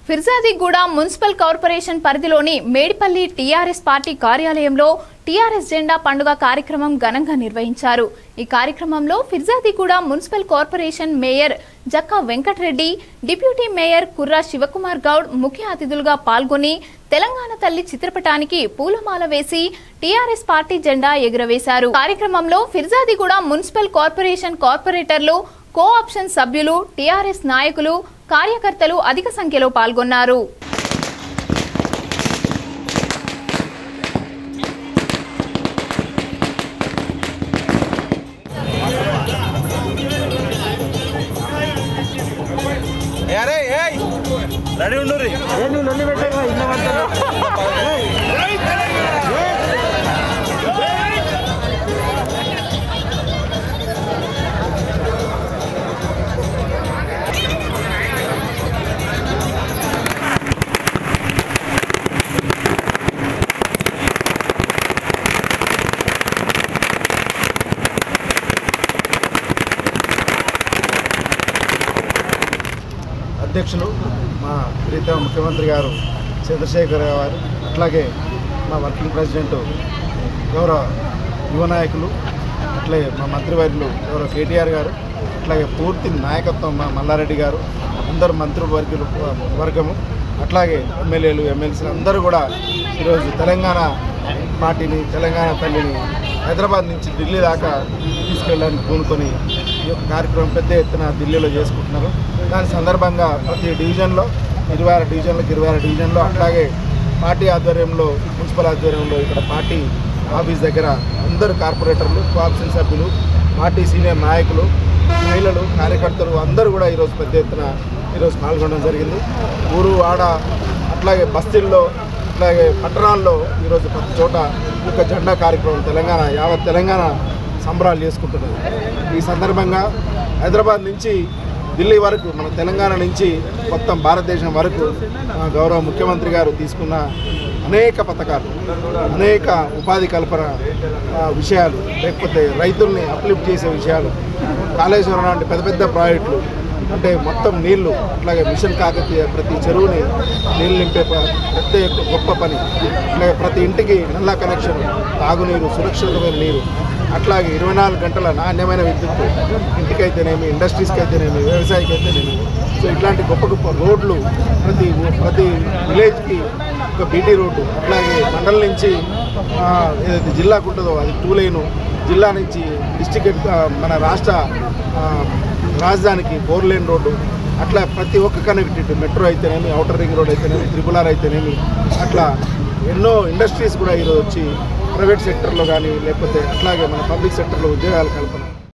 Peerzadiguda municipal corporation పరిధిలోని Medipally TRS party కార్యాలయంలో TRS జెండా పండుగ కార్యక్రమం ఘనంగా నిర్వహించారు ఈ కార్యక్రమంలో Peerzadiguda municipal corporation mayor Jakka Venkatareddy deputy mayor Kurra Shivakumar Goud ముఖ్య అతిథులుగా పాల్గొని తెలంగాణ తల్లి చిత్రపటానికి పూలమాల వేసి టీఆర్ఎస్ పార్టీ జెండా ఎగురవేశారు కార్యక్రమంలో ఫిర్జాదిగూడ మున్సిపల్ కార్పొరేషన్ కార్పొరేటర్లు కో ఆప్షన్ సభ్యులు టీఆర్ఎస్ నాయకులు కార్యకర్తలు అధిక సంఖ్యలో పాల్గొన్నారు అరే ఏయ్ రెడీ ఉండు అధ్యక్షులు మా ప్రీతమ ముఖ్యమంత్రి గారు చంద్రశేఖర్ గారు అట్లాగే మా వర్కింగ్ ప్రెసిడెంట్ గౌరవ యువ నాయకులు అట్లాగే మా మంత్రివర్యులు గౌరవ కేటీఆర్ గారు అట్లాగే పూర్తి నాయకత్వం మా మల్లారెడ్డి గారు అందరు మంత్రివర్గులు వర్గము అట్లాగే ఎమ్మెల్యేలు ఎమ్మెల్సీలు అందరూ కూడా ఈరోజు తెలంగాణ పార్టీని తెలంగాణ తల్లిని హైదరాబాద్ నుంచి ఢిల్లీ దాకా తీసుకెళ్ళడానికి పూనుకొని ఈ యొక్క కార్యక్రమం పెద్ద ఎత్తున ఢిల్లీలో చేసుకుంటున్నారు దాని సందర్భంగా ప్రతి డివిజన్లో ఇరవై ఆరు డివిజన్లకు ఇరవై ఆరు డివిజన్లో అట్లాగే పార్టీ ఆధ్వర్యంలో మున్సిపల్ ఆధ్వర్యంలో ఇక్కడ పార్టీ ఆఫీస్ దగ్గర అందరు కార్పొరేటర్లు కోఆప్షన్ సభ్యులు పార్టీ సీనియర్ నాయకులు మహిళలు కార్యకర్తలు అందరూ కూడా ఈరోజు పెద్ద ఎత్తున ఈరోజు పాల్గొనడం జరిగింది ఊరు ఆడ అట్లాగే బస్తీల్లో అట్లాగే పట్టణాల్లో ఈరోజు ప్రతి చోట ఈ యొక్క జెండా కార్యక్రమం తెలంగాణ యావత్ తెలంగాణ సంబరాలు చేసుకుంటున్నది ఈ సందర్భంగా హైదరాబాద్ నుంచి ఢిల్లీ వరకు మన తెలంగాణ నుంచి మొత్తం భారతదేశం వరకు మన గౌరవ ముఖ్యమంత్రి గారు తీసుకున్న అనేక పథకాలు అనేక ఉపాధి కల్పన ఆ, విషయాలు లేకపోతే రైతుల్ని అప్లిఫ్ట్ చేసే విషయాలు కాళేశ్వరం లాంటి పెద్ద పెద్ద ప్రాజెక్టులు అంటే మొత్తం నీళ్లు అట్లాగే మిషన్ కాకతీయ ప్రతి చెరువుని నీళ్ళు నింపే ప- పెద్ద యొక్క గొప్ప పని అట్లాగే ప్రతి ఇంటికి నల్ల కనెక్షన్ తాగునీరు సురక్షితమైన నీరు అట్లాగే ఇరవై నాలుగు గంటల నాణ్యమైన విద్యుత్ ఇంటికైతేనేమి ఇండస్ట్రీస్కి అయితేనేమి వ్యవసాయకి అయితేనేమి సో ఇట్లాంటి గొప్ప గొప్ప రోడ్లు ప్రతి ఊ- ప్రతి విలేజ్కి ఒక బీటీ రోడ్డు అట్లాగే మండలం నుంచి ఆ, ఏదైతే జిల్లాకు ఉంటుందో అది టూ లైను జిల్లా నుంచి డిస్టిక్ మన రాష్ట్ర ఆ, రాజధానికి ఫోర్ లేన్ రోడ్డు అట్లా ప్రతి ఒక్క కనెక్టివిటీ మెట్రో అయితేనేమి అవుటర్ రింగ్ రోడ్ అయితేనేమి త్రిపుల్ ఆర్ అయితేనేమి అట్లా ఎన్నో ఇండస్ట్రీస్ కూడా ఈరోజు వచ్చి ప్రైవేట్ సెక్టర్లో కానీ లేకపోతే అట్లాగే మన పబ్లిక్ సెక్టర్లో ఉద్యోగాలు కల్పన